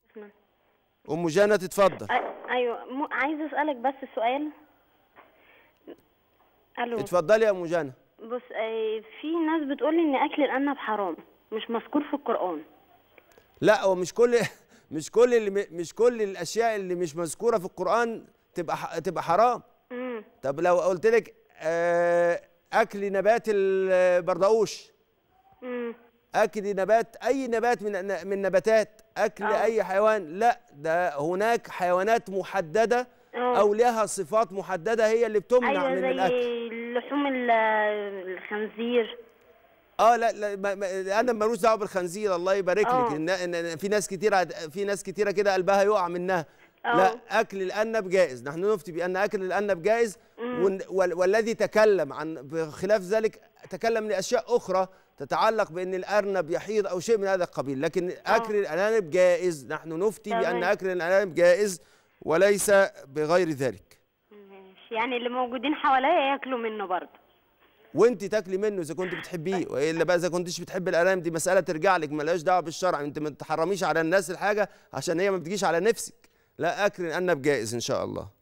ام جنى تتفضل أ- ايوه م... عايزه اسالك بس سؤال الو اتفضلي يا ام جنى بص آه، في ناس بتقول ان اكل الارنب حرام مش مذكور في القران لا هو مش كل مش كل اللي م- مش كل الاشياء اللي مش مذكوره في القران تبقى ح- تبقى حرام امم طب لو قلت لك آه، اكل نبات البردقوش امم اكل نبات اي نبات من من نباتات اكل آه. اي حيوان لا ده هناك حيوانات محدده آه. او لها صفات محدده هي اللي بتمنع ايوه من الاكل زي لحوم ال- الخنزير اه لا لا ما- ما- انا ملوش دعوه بالخنزير الله يبارك لك آه. إن, إن إن في ناس كتيره في ناس كتيره كده قلبها يقع منها آه. لا اكل الارنب جائز نحن نفتي بان اكل الارنب جائز وال- وال- والذي تكلم عن بخلاف ذلك تكلم لاشياء اخرى تتعلق بان الارنب يحيض او شيء من هذا القبيل لكن اكل الارانب جائز نحن نفتي بان تمام. اكل الارانب جائز وليس بغير ذلك ماشي يعني اللي موجودين حواليا ياكلوا منه برضه وانت تاكلي منه اذا كنت بتحبيه والا بقى اذا كنتش بتحبي الارانب دي مساله ترجع لك ملهاش دعوه بالشرع انت ما تحرميش على الناس الحاجه عشان هي ما بتجيش على نفسك لا اكل الارنب جائز ان شاء الله